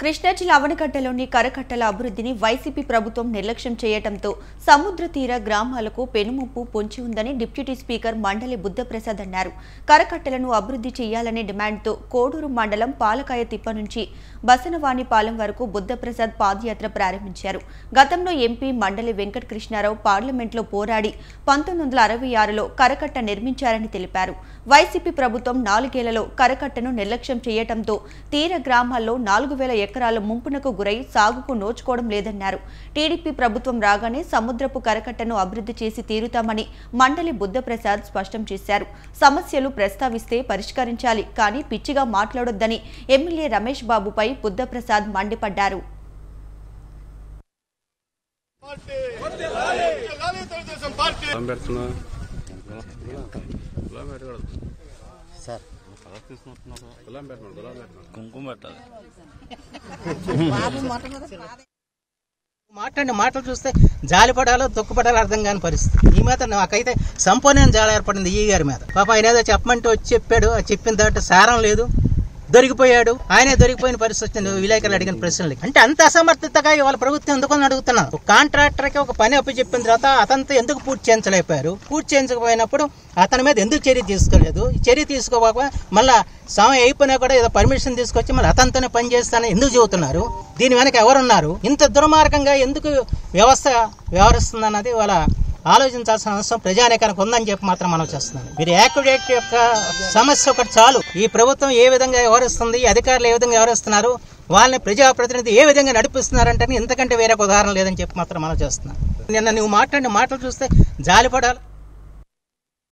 కృష్ణా జిల్లా అవనగడ్డలోని కరకట్టల అభివృద్ధిని వైసీపీ ప్రభుత్వం నిర్లక్ష్యం చేయడంతో సముద్ర తీర గ్రామాలకు పెనుముప్పు పొంచి ఉందని డిప్యూటీ స్పీకర్ మండలి బుద్ధప్రసాద్ అన్నారు కరకట్టలను అభివృద్ధి చేయాలనే డిమాండ్తో కోడూరు మండలం పాలకాయ తిప్ప నుంచి బసనవాణిపాలెం వరకు బుద్ధప్రసాద్ పాదయాత్ర ప్రారంభించారు గతంలో ఎంపీ మండలి వెంకట కృష్ణారావు పార్లమెంట్లో పోరాడి పంతొమ్మిది వందల అరవై ఆరులో కరకట్ట నిర్మించారని తెలిపారు వైసీపీ ప్రభుత్వం నాలుగేళ్లలో కరకట్టను నిర్లక్ష్యం చేయడంతో తీర గ్రామాల్లో నాలుగు వేల ఎకరాల ముంపునకు గురై సాగుకు నోచుకోవడం లేదన్నారు టీడీపీ ప్రభుత్వం రాగానే సముద్రపు కరకట్టను అభివృద్ధి చేసి తీరుతామని మండలి బుద్ధప్రసాద్ స్పష్టం చేశారు సమస్యలు ప్రస్తావిస్తే పరిష్కరించాలి కానీ పిచ్చిగా మాట్లాడొద్దని ఎమ్మెల్యే రమేష్ బాబుపై బుద్ధప్రసాద్ మండిపడ్డారు పార్టీ వర్ధిల్లాలి తెలుగుదేశం పార్టీ గులాం పెడుతున్నా గులాం పెట్టకూడదు సార్ గులాం పెట్టమను గులాం పెట్టమను కుంకుమ పెట్టాలి మాట్లాడిన మాటలు చూస్తే జాలిపడాలో దుఃఖపడాలో అర్థం కాని పరిస్థితి ఈ మీద నాకైతే సంపూర్ణ జాలి ఏర్పడింది ఈ గారి మీద పాప ఆయన ఏదో చెప్పమంటే వచ్చి చెప్పాడు ఆ చెప్పిన తర్వాత సారం లేదు దొరికిపోయాడు ఆయనే దొరికిపోయిన పరిస్థితి వచ్చింది విలేకరులు అడిగిన ప్రశ్నలకి అంటే అంత అసమర్థతగా ఇవాళ ప్రభుత్వం ఎందుకని అడుగుతున్నాను ఒక కాంట్రాక్టర్ కి ఒక పని అప్పు చెప్పిన తర్వాత అతనితో ఎందుకు పూర్తి చేయించలేకపోయారు పూర్తి చేయించకపోయినప్పుడు అతని మీద ఎందుకు చర్య తీసుకోలేదు ఈ చర్య తీసుకోక మళ్ళా సమయం అయిపోయినా కూడా ఏదో పర్మిషన్ తీసుకొచ్చి మళ్ళీ అతనితోనే పని చేస్తానని ఎందుకు చెబుతున్నారు దీని వెనక ఎవరున్నారు ఇంత దుర్మార్గంగా ఎందుకు వ్యవస్థ వ్యవహరిస్తుందన్నది వాళ్ళ ఆలోచించాల్సిన అవసరం ప్రజానేకానికి ఉందని చెప్పి మాత్రం మనం చేస్తున్నాను మీరు యాక్యుడేట్ యొక్క సమస్య ఒకటి చాలు ఈ ప్రభుత్వం ఏ విధంగా వ్యవహరిస్తుంది ఈ అధికారులు ఏ విధంగా వ్యవహరిస్తున్నారు వాళ్ళని ప్రజాప్రతినిధి ఏ విధంగా నడిపిస్తున్నారంటే ఇంతకంటే వేరే ఒక ఉదాహరణ లేదని చెప్పి మాత్రం మనం చేస్తున్నాను నిన్న నువ్వు మాట్లాడిన మాటలు చూస్తే జాలిపడాలి